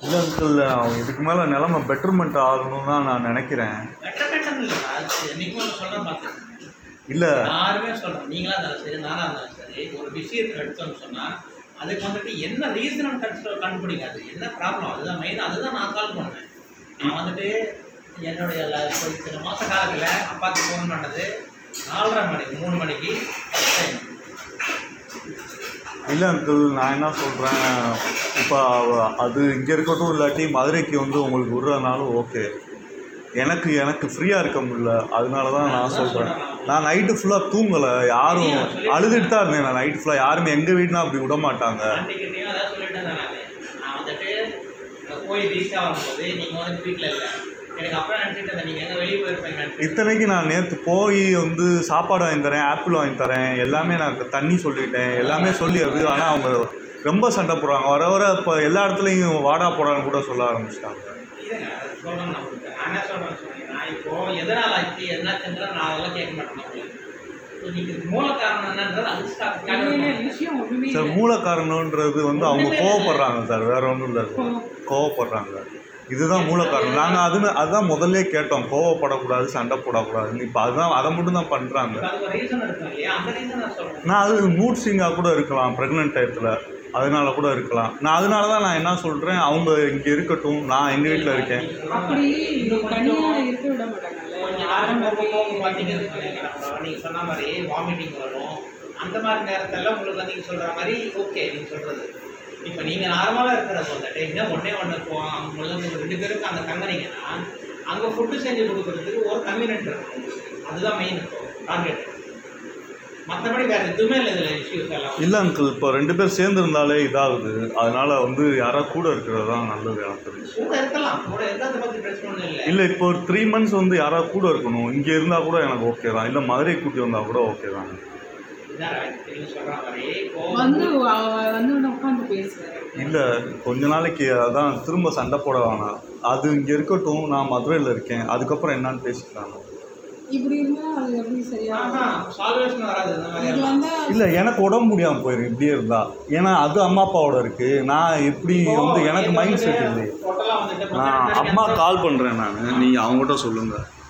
இல்லை அங்கிள் அவன் இதுக்கு மேலே நிலமை பெட்டர்மெண்ட் ஆகணும்னு தான் நான் நினைக்கிறேன் பெட்டர்மெண்ட் இல்லை அது என்னைக்குமே ஒன்று சொல்கிறேன் பார்த்தேன் இல்லை யாருமே சொல்கிறேன் நீங்களா இருந்தாலும் சரி நானாக இருந்தாலும் சரி ஒரு விஷயத்தை எடுத்தோம்னு சொன்னால் அதுக்கு வந்துட்டு என்ன ரீசன் கண்டு கண்டுபிடிங்க அது என்ன ப்ராப்ளம் அதுதான் மெயின் அதுதான் நான் கால் பண்ணேன் நான் வந்துட்டு என்னுடைய ல- இப்போ இத்தனை மாத காலத்தில் அப்பாவுக்கு ஃபோன் பண்ணது நாலரை மணிக்கு மூணு மணிக்கு இல்லை அங்கிள் நான் என்ன சொல்கிறேன் இப்போ அது இங்கே இருக்கட்டும் இல்லாட்டி மதுரைக்கு வந்து உங்களுக்கு விடுறதுனாலும் ஓகே எனக்கு எனக்கு ஃப்ரீயாக இருக்க முடியல அதனால தான் நான் சொல்கிறேன் நான் நைட்டு ஃபுல்லாக தூங்கலை யாரும் அழுதுட்டு தான் இருந்தேன் நான் நைட்டு ஃபுல்லாக யாருமே எங்கள் வீடுனா அப்படி விட மாட்டாங்க ஆண்டிக்கிட்டையும் அதான் சொல்லிட்டேன் நான் நான் வந்துட்டு இங்க போய் ரீச் ஆகும்போது நீங்கள் வந்துட்டு வீட்டில் இல்லை எனக்கு அப்புறம் நினச்சிட்டு இருந்தேன் நீங்கள் எங்கே வெளியே போயிருப்பீங்க இத்தனைக்கு நான் நேற்று போய் வந்து சாப்பாடு வாங்கி தரேன் ஆப்பிள் வாங்கி தரேன் எல்லாமே நான் தண்ணி சொல்லிட்டேன் எல்லாமே சொல்லி அது ஆனால் அவங்க ரொம்ப சண்டை போடுறாங்க வர வர இப்போ எல்லா இடத்துலையும் வாடா போடான்னு கூட சொல்ல ஆரம்பிச்சிட்டாங்க இல்லைங்க அது சொல்கிறேன் நான் உங்களுக்கு நான் என்ன சொல்கிறேன் சொன்னீங்க நான் இப்போ எதனால் ஆச்சு என்னாச்சுன்ற நான் அதெல்லாம் கேட்க மாட்டேன் உங்களுக்கு இப்போ நீங்கள் மூல காரணம் என்னன்றது அது ஸ்டாப் உண்மையிலே விஷயம் ஒண்ணுமே சார் இல்லை. மூல காரணன்றது வந்து அவங்க கோவப்படுறாங்க சார் வேற ஒன்றும் இல்லை கோவப்படுறாங்க இதுதான் மூல காரணம் நாங்கள் அது அதுதான் முதல்ல கேட்டோம் கோவப்படக்கூடாது சண்டை போடக்கூடாதுன்னு இப்போ அதுதான் அதை மட்டும் தான் பண்ணுறாங்க இப்போ அதுக்கு ஒரு ரீசன் இருக்கும் இல்லையா அந்த ரீசன் நான் சொல்கிறேன் நான் அது மூட் ஸ்விங்காக கூட இருக்கலாம் ப்ரெக்னென்ட் டயத்தில் அதனால கூட இருக்கலாம் நான் அதனால தான் நான் என்ன சொல்கிறேன் அவங்க இங்கே இருக்கட்டும் நான் எங்கள் வீட்டில் இருக்கேன் அப்படி தனியா இருக்க விட மாட்டாங்கல்ல கொஞ்சம் நேரம் போக போக பார்த்தீங்கன்னு சொன்னீங்க நீங்கள் சொன்ன மாதிரி வாமிட்டிங் வரும் அந்த மாதிரி நேரத்தில் உங்களுக்கு நீங்கள் சொல்கிற மாதிரி ஓகே நீங்கள் சொல்கிறது இப்போ நீங்கள் நார்மலாக இருக்கிறப்போ அந்த டைமில் ஒன்றே ஒன்று உங்களுக்கு ரெண்டு பேருக்கு அங்கே தங்குறீங்கன்னா அங்கே ஃபுட்டு செஞ்சு கொடுக்குறதுக்கு ஒரு கம்யூனிட் இருக்கும் அதுதான் மெயின் டார்கெட் மற்றபடி வேறு எதுவுமே இல்லை இதில் இஷ்யூஸ் எல்லாம் இல்லை அங்கிள் இப்போ ரெண்டு பேர் சேர்ந்து இருந்தாலே இதாகுது அதனால வந்து யாராவது கூட இருக்கிறது தான் நல்லது எனக்கு தெரிஞ்சு கூட இருக்கலாம் கூட இருந்தால் அதை பற்றி பிரச்சனை ஒன்றும் இல்லை இல்லை இப்போ ஒரு த்ரீ மந்த்ஸ் வந்து யாராவது கூட இருக்கணும் இங்கே இருந்தால் கூட எனக்கு ஓகே தான் இல்லை மதுரை கூட்டி வந்தால் கூட ஓகே தான் இதான் நீங்கள் சொல்கிற மாதிரி கோவம் வந்து அவ வந்து உடனே உட்காந்து பேசுவேன் இல்லை கொஞ்ச நாளைக்கு அதான் திரும்ப சண்டை போட வேணாம் அது இங்கே இருக்கட்டும் நான் மதுரையில் இருக்கேன் அதுக்கப்புறம் என்னன்னு பேசிக்கலாம் இப்படி இருந்தா அது எப்படி சரியா ஆஹா சால்வேஷன் வராது இந்த மாதிரி இது எல்லாம். வந்து இல்லை எனக்கு உடம்பு முடியாமல் போயிடும் இப்படியே இருந்தா ஏன்னா அது அம்மா அப்பாவோட இருக்கு நான் எப்படி வந்து எனக்கு மைண்ட் செட் இல்லை டோட்டலாக வந்துட்டு நான் அம்மா கால் பண்ணுறேன் நான் நீங்கள் அவங்ககிட்ட சொல்லுங்கள்